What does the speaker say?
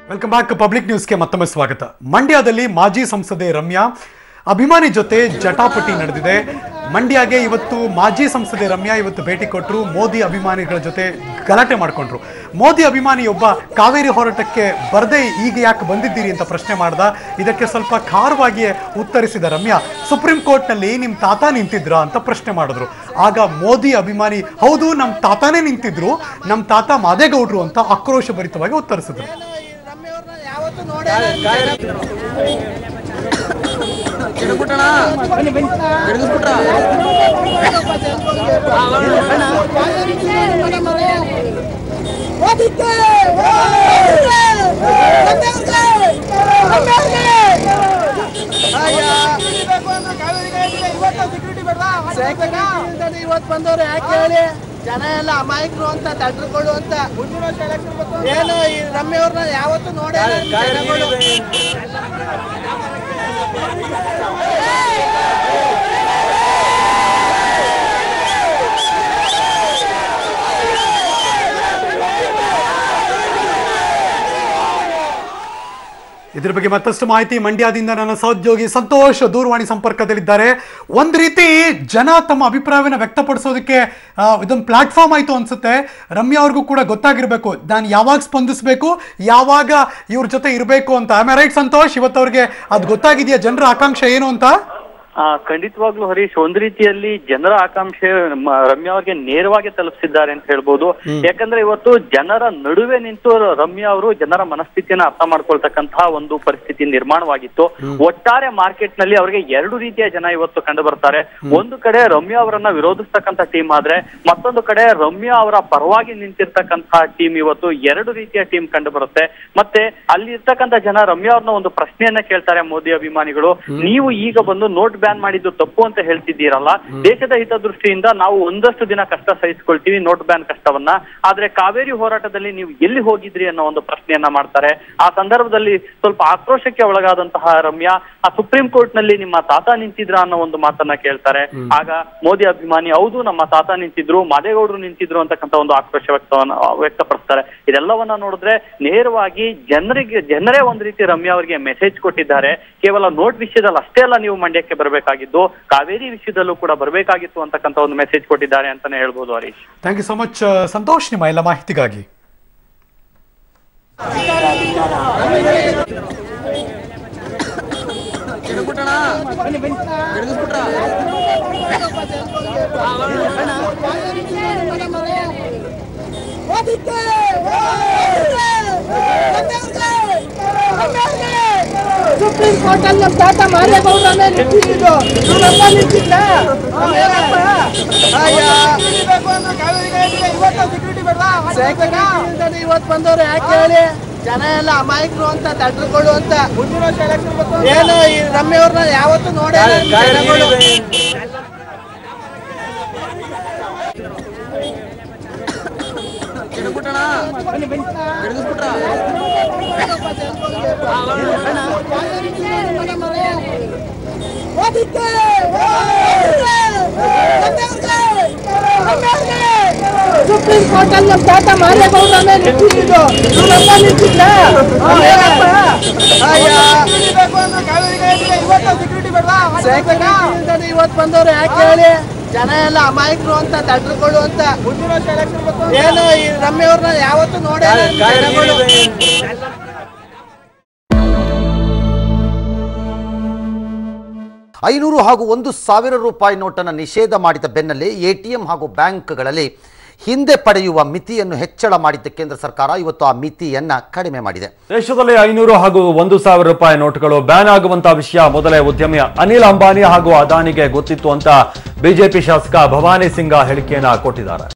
welcome back public ನ್ಯೂಸ್ಗೆ ಮತ್ತೊಮ್ಮೆ ಸ್ವಾಗತ ಮಂಡ್ಯದಲ್ಲಿ ಮಾಜಿ ಸಂಸದೆ ರಮ್ಯಾ ಅಭಿಮಾನಿ ಜೊತೆ ಜಟಾಪಟಿ ನಡೆದಿದೆ ಮಂಡ್ಯಗೆ ಇವತ್ತು ಮಾಜಿ ಸಂಸದೆ ರಮ್ಯಾ ಇವತ್ತು ಭೇಟಿ ಕೊಟ್ಟರು ಮೋದಿ ಅಭಿಮಾನಿಗಳ ಜೊತೆ ಗಲಾಟೆ ಮಾಡ್ಕೊಂಡ್ರು ಮೋದಿ ಅಭಿಮಾನಿಯೊಬ್ಬ ಕಾವೇರಿ ಹೋರಾಟಕ್ಕೆ ಬರದೇ ಈಗ ಯಾಕೆ ಬಂದಿದ್ದೀರಿ ಅಂತ ಪ್ರಶ್ನೆ ಮಾಡ್ದ ಇದಕ್ಕೆ ಸ್ವಲ್ಪ ಖಾರವಾಗಿಯೇ ಉತ್ತರಿಸಿದ ರಮ್ಯಾ ಸುಪ್ರೀಂ ಕೋರ್ಟ್ನಲ್ಲಿ ನಿಮ್ಮ ತಾತ ನಿಂತಿದ್ರ ಅಂತ ಪ್ರಶ್ನೆ ಮಾಡಿದ್ರು ಆಗ ಮೋದಿ ಅಭಿಮಾನಿ ಹೌದು ನಮ್ಮ ತಾತಾನೇ ನಿಂತಿದ್ರು ನಮ್ಮ ತಾತ ಮಾದೇಗೌಡ್ರು ಅಂತ ಆಕ್ರೋಶಭರಿತವಾಗಿ ಉತ್ತರಿಸಿದ್ರು ರಮ್ಯವ್ರನ್ನ ಯಾವತ್ತೂ ನೋಡೇ ಇವತ್ತು ಬಂದವ್ರು ಯಾಕೆ ಹೇಳಿ ಜನ ಎಲ್ಲ ಅಮಾಯಕರು ಅಂತ ತಡ್ರುಗಳು ಅಂತ ಏನು ಈ ರಮ್ಯವ್ರನ್ನ ಯಾವತ್ತೂ ನೋಡೇ ಜನಗಳು ಇದ್ರ ಬಗ್ಗೆ ಮತ್ತಷ್ಟು ಮಾಹಿತಿ ಮಂಡ್ಯದಿಂದ ನನ್ನ ಸಹೋದ್ಯೋಗಿ ಸಂತೋಷ್ ದೂರವಾಣಿ ಸಂಪರ್ಕದಲ್ಲಿದ್ದಾರೆ ಒಂದ್ ರೀತಿ ಜನ ತಮ್ಮ ಅಭಿಪ್ರಾಯವನ್ನ ವ್ಯಕ್ತಪಡಿಸೋದಕ್ಕೆ ಆ, ಇದೊಂದು ಪ್ಲಾಟ್ಫಾರ್ಮ್ ಆಯ್ತು ಅನ್ಸುತ್ತೆ ರಮ್ಯಾ ಅವ್ರಿಗೂ ಕೂಡ ಗೊತ್ತಾಗಿರ್ಬೇಕು ನಾನು ಯಾವಾಗ ಸ್ಪಂದಿಸಬೇಕು ಯಾವಾಗ ಇವ್ರ ಜೊತೆ ಇರಬೇಕು ಅಂತ ಆಮೇಲೆ ರೈಟ್ ಸಂತೋಷ್ ಇವತ್ತವ್ರಿಗೆ ಅದು ಗೊತ್ತಾಗಿದೆಯಾ ಜನರ ಆಕಾಂಕ್ಷೆ ಏನು ಅಂತ ಆ ಖಂಡಿತವಾಗ್ಲೂ ಹರೀಶ್ ಒಂದ್ ರೀತಿಯಲ್ಲಿ ಜನರ ಆಕಾಂಕ್ಷೆ ನಮ್ಮ ರಮ್ಯಾ ಅವ್ರಿಗೆ ನೇರವಾಗಿ ತಲುಪಿಸಿದ್ದಾರೆ ಅಂತ ಹೇಳ್ಬೋದು ಯಾಕಂದ್ರೆ ಇವತ್ತು ಜನರ ನಡುವೆ ನಿಂತು ರಮ್ಯಾ ಅವರು ಜನರ ಮನಸ್ಥಿತಿಯನ್ನ ಅರ್ಥ ಮಾಡ್ಕೊಳ್ತಕ್ಕಂತಹ ಒಂದು ಪರಿಸ್ಥಿತಿ ನಿರ್ಮಾಣವಾಗಿತ್ತು ಒಟ್ಟಾರೆ ಮಾರ್ಕೆಟ್ ನಲ್ಲಿ ಅವರಿಗೆ ಎರಡು ರೀತಿಯ ಜನ ಇವತ್ತು ಕಂಡು ಬರ್ತಾರೆ ಒಂದು ಕಡೆ ರಮ್ಯಾ ಅವರನ್ನ ವಿರೋಧಿಸ್ತಕ್ಕಂಥ ಟೀಮ್ ಆದ್ರೆ ಮತ್ತೊಂದು ಕಡೆ ರಮ್ಯಾ ಅವರ ಪರವಾಗಿ ನಿಂತಿರ್ತಕ್ಕಂತಹ ಟೀಮ್ ಇವತ್ತು ಎರಡು ರೀತಿಯ ಟೀಮ್ ಕಂಡು ಬರುತ್ತೆ ಮತ್ತೆ ಅಲ್ಲಿ ಇರ್ತಕ್ಕಂಥ ಜನ ರಮ್ಯಾ ಅವ್ರನ್ನ ಒಂದು ಪ್ರಶ್ನೆಯನ್ನ ಕೇಳ್ತಾರೆ ಮೋದಿ ಅಭಿಮಾನಿಗಳು ನೀವು ಈಗ ಬಂದು ನೋಟ್ ಬ್ಯಾನ್ ಮಾಡಿದ್ದು ತಪ್ಪು ಅಂತ ಹೇಳ್ತಿದ್ದೀರಲ್ಲ ದೇಶದ ಹಿತದೃಷ್ಟಿಯಿಂದ ನಾವು ಒಂದಷ್ಟು ದಿನ ಕಷ್ಟ ಸಹಿಸ್ಕೊಳ್ತೀವಿ ನೋಟ್ ಬ್ಯಾನ್ ಕಷ್ಟವನ್ನ ಆದ್ರೆ ಕಾವೇರಿ ಹೋರಾಟದಲ್ಲಿ ನೀವು ಎಲ್ಲಿ ಹೋಗಿದ್ರಿ ಅನ್ನೋ ಒಂದು ಪ್ರಶ್ನೆಯನ್ನ ಮಾಡ್ತಾರೆ ಆ ಸಂದರ್ಭದಲ್ಲಿ ಸ್ವಲ್ಪ ಆಕ್ರೋಶಕ್ಕೆ ಒಳಗಾದಂತಹ ರಮ್ಯಾ ಆ ಸುಪ್ರೀಂ ಕೋರ್ಟ್ ನಲ್ಲಿ ನಿಮ್ಮ ತಾತ ನಿಂತಿದ್ರ ಅನ್ನೋ ಒಂದು ಮಾತನ್ನ ಕೇಳ್ತಾರೆ ಆಗ ಮೋದಿ ಅಭಿಮಾನಿ ಹೌದು ನಮ್ಮ ತಾತ ನಿಂತಿದ್ರು ಮಾದೇಗೌಡರು ನಿಂತಿದ್ರು ಅಂತಕ್ಕಂಥ ಒಂದು ಆಕ್ರೋಶ ವ್ಯಕ್ತವನ್ನ ವ್ಯಕ್ತಪಡಿಸ್ತಾರೆ ಇದೆಲ್ಲವನ್ನ ನೋಡಿದ್ರೆ ನೇರವಾಗಿ ಜನರಿಗೆ ಜನರೇ ಒಂದ್ ರೀತಿ ರಮ್ಯಾ ಅವರಿಗೆ ಮೆಸೇಜ್ ಕೊಟ್ಟಿದ್ದಾರೆ ಕೇವಲ ನೋಟ್ ವಿಷಯದಲ್ಲಿ ಅಷ್ಟೇ ಅಲ್ಲ ನೀವು ಮಂಡ್ಯಕ್ಕೆ ಬರಬೇಕಾಗಿದ್ದು ಕಾವೇರಿ ವಿಷಯದಲ್ಲೂ ಕೂಡ ಬರಬೇಕಾಗಿತ್ತು ಅಂತಕ್ಕಂಥ ಒಂದು ಮೆಸೇಜ್ ಕೊಟ್ಟಿದ್ದಾರೆ ಅಂತಾನೆ ಹೇಳ್ಬೋದು Harish thank you so much Santosh ನಿಮ್ಮ ಎಲ್ಲ ಮಾಹಿತಿಗಾಗಿ ಸುಪ್ರೀಂ ಕೋರ್ಟ್ ಅಲ್ಲಿ ನಮ್ಮ ತಾತ ಮಾದೇಗೌಡರನ್ನೇ ನಿಂತಿದ್ದು ಇವ್ರಪ್ಪ ನಿಂತಿದ್ದ ಇವತ್ತು ಬಂದವ್ರು ಯಾಕೆ ಹೇಳಿ ಜನ ಎಲ್ಲ ಅಮಾಯಕರು ಅಂತ ತಡ್ರುಗಳು ಅಂತ ಏನು ಈ ರಮ್ಯವ್ರನ್ನ ಯಾವತ್ತೂ ನೋಡೇ ಜನಗಳು ಸುಪ್ರೀಂ ಕೋರ್ಟ್ ಅಲ್ಲಿ ನಮ್ಮ ತಾತ ಮಾದೇಗೌಡರನ್ನೇ ನಿಂತಿದ್ದು ಇವ್ರಪ್ಪ ನಿಂತಿದ್ದ ಇವತ್ತು ಬಂದವ್ರು ಯಾಕೆ ಹೇಳಿ ಜನ ಎಲ್ಲ ಅಮಾಯಕರು ಅಂತ ತಡ್ರುಗಳು ಅಂತ ಏನು ಈ ರಮ್ಯವ್ರನ್ನ ಯಾವತ್ತೂ ನೋಡೇ ಜನಗಳು ಐನೂರು ಹಾಗೂ ಒಂದು ಸಾವಿರ ರೂಪಾಯಿ ನೋಟನ್ನು ನಿಷೇಧ ಮಾಡಿದ ಬೆನ್ನಲ್ಲೇ ಎಟಿಎಂ ಹಾಗೂ ಬ್ಯಾಂಕ್ಗಳಲ್ಲಿ ಹಿಂದೆ ಪಡೆಯುವ ಮಿತಿಯನ್ನು ಹೆಚ್ಚಳ ಮಾಡಿದ್ದ ಕೇಂದ್ರ ಸರ್ಕಾರ ಇವತ್ತು ಆ ಮಿತಿಯನ್ನ ಕಡಿಮೆ ಮಾಡಿದೆ ದೇಶದಲ್ಲಿ ಐನೂರು ಹಾಗೂ ಒಂದು ಸಾವಿರ ರೂಪಾಯಿ ನೋಟುಗಳು ಬ್ಯಾನ್ ಆಗುವಂತಹ ವಿಷಯ ಮೊದಲೇ ಉದ್ಯಮಿ ಅನಿಲ್ ಅಂಬಾನಿ ಹಾಗೂ ಅದಾನಿಗೆ ಗೊತ್ತಿತ್ತು ಅಂತ ಬಿಜೆಪಿ ಶಾಸಕ ಭವಾನಿ ಸಿಂಗ ಹೇಳಿಕೆಯನ್ನ ಕೊಟ್ಟಿದ್ದಾರೆ